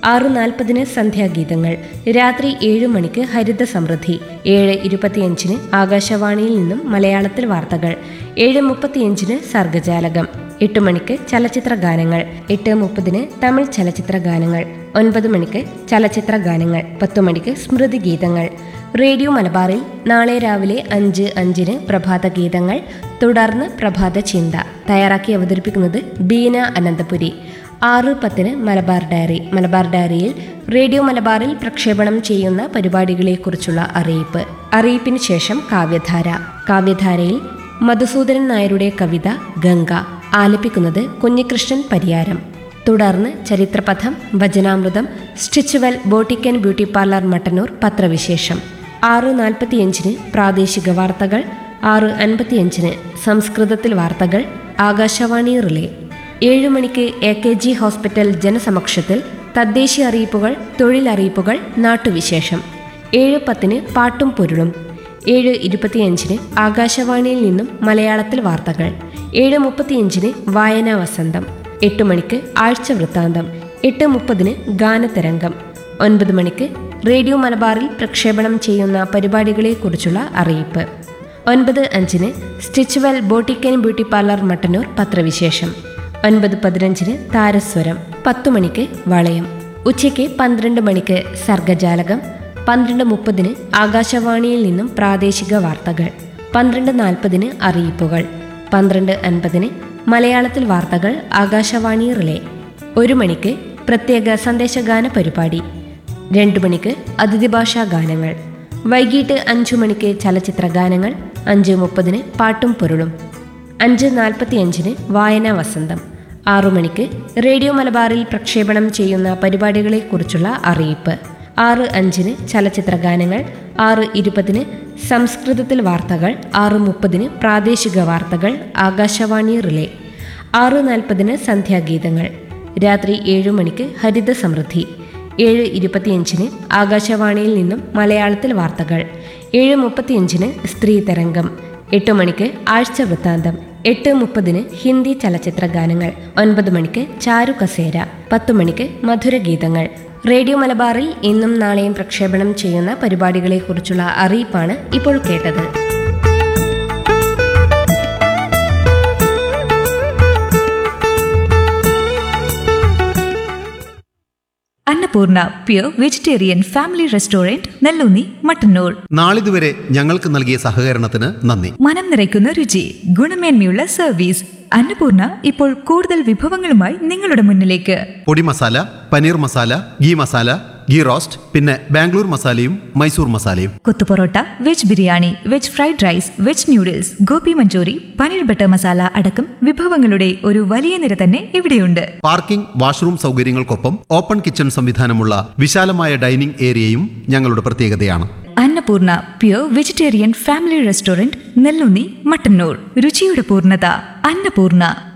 ആറ് നാൽപ്പതിന് സന്ധ്യാഗീതങ്ങൾ രാത്രി ഏഴ് മണിക്ക് ഹരിത സമൃദ്ധി ഏഴ് ഇരുപത്തിയഞ്ചിന് ആകാശവാണിയിൽ നിന്നും മലയാളത്തിൽ വാർത്തകൾ ഏഴ് മുപ്പത്തിയഞ്ചിന് സർഗജാലകം എട്ട് മണിക്ക് ചലച്ചിത്ര ഗാനങ്ങൾ എട്ട് മുപ്പതിന് തമിഴ് ചലച്ചിത്ര ഗാനങ്ങൾ ഒൻപത് മണിക്ക് ചലച്ചിത്ര ഗാനങ്ങൾ പത്തു മണിക്ക് സ്മൃതി ഗീതങ്ങൾ റേഡിയോ മലബാറിൽ നാളെ രാവിലെ അഞ്ച് അഞ്ചിന് പ്രഭാത ഗീതങ്ങൾ തുടർന്ന് പ്രഭാത ചിന്ത തയ്യാറാക്കി അവതരിപ്പിക്കുന്നത് ബീന അനന്തപുരി ആറ് പത്തിന് മലബാർ ഡയറി മലബാർ ഡയറിയിൽ റേഡിയോ മലബാറിൽ പ്രക്ഷേപണം ചെയ്യുന്ന പരിപാടികളെക്കുറിച്ചുള്ള അറിയിപ്പ് അറിയിപ്പിന് ശേഷം കാവ്യധാര കാവ്യധാരയിൽ മധുസൂദനൻ നായരുടെ കവിത ഗംഗ ആലപിക്കുന്നത് കുഞ്ഞികൃഷ്ണൻ പരിയാരം തുടർന്ന് Charithrapatham Bhajanamritham Stitchwell boutique and beauty parlour Mattannur Pathravishesham ആറ് നാൽപ്പത്തിയഞ്ചിന് പ്രാദേശിക വാർത്തകൾ ആറ് അൻപത്തിയഞ്ചിന് സംസ്കൃതത്തിൽ വാർത്തകൾ ആകാശവാണി റിലേ ഏഴ് മണിക്ക് എ കെ ജി ഹോസ്പിറ്റൽ ജനസമക്ഷത്തിൽ തദ്ദേശീയ അറിയിപ്പുകൾ തൊഴിലറിയിപ്പുകൾ നാട്ടുവിശേഷം ഏഴ് പത്തിന് പാട്ടും പൊരുളും ഏഴ് ഇരുപത്തിയഞ്ചിന് ആകാശവാണിയിൽ നിന്നും മലയാളത്തിൽ വാർത്തകൾ ഏഴ് മുപ്പത്തിയഞ്ചിന് വായനാ വസന്തം എട്ട് മണിക്ക് ആഴ്ച വൃത്താന്തം എട്ട് മുപ്പതിന് ഗാനതരംഗം ഒൻപത് മണിക്ക് റേഡിയോ മലബാറിൽ പ്രക്ഷേപണം ചെയ്യുന്ന പരിപാടികളെക്കുറിച്ചുള്ള അറിയിപ്പ് ഒൻപത് അഞ്ചിന് Stitchwell boutique and beauty parlour Mattannur Pathravishesham ഒൻപത് പതിനഞ്ചിന് താരസ്വരം പത്തു മണിക്ക് വളയം ഉച്ചയ്ക്ക് പന്ത്രണ്ട് മണിക്ക് സർഗജാലകം പന്ത്രണ്ട് മുപ്പതിന് ആകാശവാണിയിൽ നിന്നും പ്രാദേശിക വാർത്തകൾ പന്ത്രണ്ട് നാൽപ്പതിന് അറിയിപ്പുകൾ പന്ത്രണ്ട് അൻപതിന് മലയാളത്തിൽ വാർത്തകൾ ആകാശവാണി റിലേ ഒരു മണിക്ക് പ്രത്യേക സന്ദേശഗാന പരിപാടി രണ്ടു മണിക്ക് അതിഥി ഭാഷാ ഗാനങ്ങൾ വൈകിട്ട് അഞ്ചു മണിക്ക് ചലച്ചിത്ര ഗാനങ്ങൾ അഞ്ച് മുപ്പതിന് പാട്ടും പൊരുളും അഞ്ച് നാൽപ്പത്തിയഞ്ചിന് വായനാ വസന്തം ആറു മണിക്ക് റേഡിയോ മലബാറിൽ പ്രക്ഷേപണം ചെയ്യുന്ന പരിപാടികളെക്കുറിച്ചുള്ള അറിയിപ്പ് ആറ് അഞ്ചിന് ചലച്ചിത്ര ഗാനങ്ങൾ ആറ് ഇരുപതിന് സംസ്കൃതത്തിൽ വാർത്തകൾ ആറ് മുപ്പതിന് പ്രാദേശിക വാർത്തകൾ ആകാശവാണി റിലേ ആറ് നാൽപ്പതിന് സന്ധ്യാഗീതങ്ങൾ രാത്രി ഏഴു മണിക്ക് ഹരിത സമൃദ്ധി ഏഴ് ഇരുപത്തിയഞ്ചിന് ആകാശവാണിയിൽ നിന്നും മലയാളത്തിൽ വാർത്തകൾ ഏഴ് മുപ്പത്തിയഞ്ചിന് സ്ത്രീ തരംഗം എട്ട് മണിക്ക് ആഴ്ച വൃത്താന്തം എട്ട് മുപ്പതിന് ഹിന്ദി ചലച്ചിത്ര ഗാനങ്ങൾ ഒൻപത് മണിക്ക് ചാരു കസേര പത്തു മണിക്ക് മധുരഗീതങ്ങൾ റേഡിയോ മലബാറിൽ ഇന്നും നാളെയും പ്രക്ഷേപണം ചെയ്യുന്ന പരിപാടികളെക്കുറിച്ചുള്ള അറിയിപ്പാണ് ഇപ്പോൾ കേട്ടത് Annapoorna pure vegetarian family restaurant Nellunni Mattannur നാളിതുവരെ ഞങ്ങൾക്ക് നൽകിയ സഹകരണത്തിന് നന്ദി മനം നിറയ്ക്കുന്ന രുചി ഗുണമേന്മയുള്ള സർവീസ് അന്നപൂർണ ഇപ്പോൾ കൂടുതൽ വിഭവങ്ങളുമായി നിങ്ങളുടെ മുന്നിലേക്ക് podi masala paneer masala ghee masala ghee roast പിന്നെ ബാംഗ്ലൂർ മസാലയും മൈസൂർ മസാലയും kothu parotta veg biryani veg fried rice veg noodles gobi manchurian paneer butter masala അടക്കം വിഭവങ്ങളുടെ ഒരു വലിയ നിര തന്നെ ഇവിടെയുണ്ട് പാർക്കിംഗ് വാഷ്റൂം സൗകര്യങ്ങൾക്കൊപ്പം ഓപ്പൺ കിച്ചൺ സംവിധാനമുള്ള വിശാലമായ ഡൈനിംഗ് ഏരിയയും ഞങ്ങളുടെ പ്രത്യേകതയാണ് Annapoorna pure vegetarian family restaurant Nellunni Mattannur രുചിയുടെ പൂർണ്ണത അന്നപൂർണ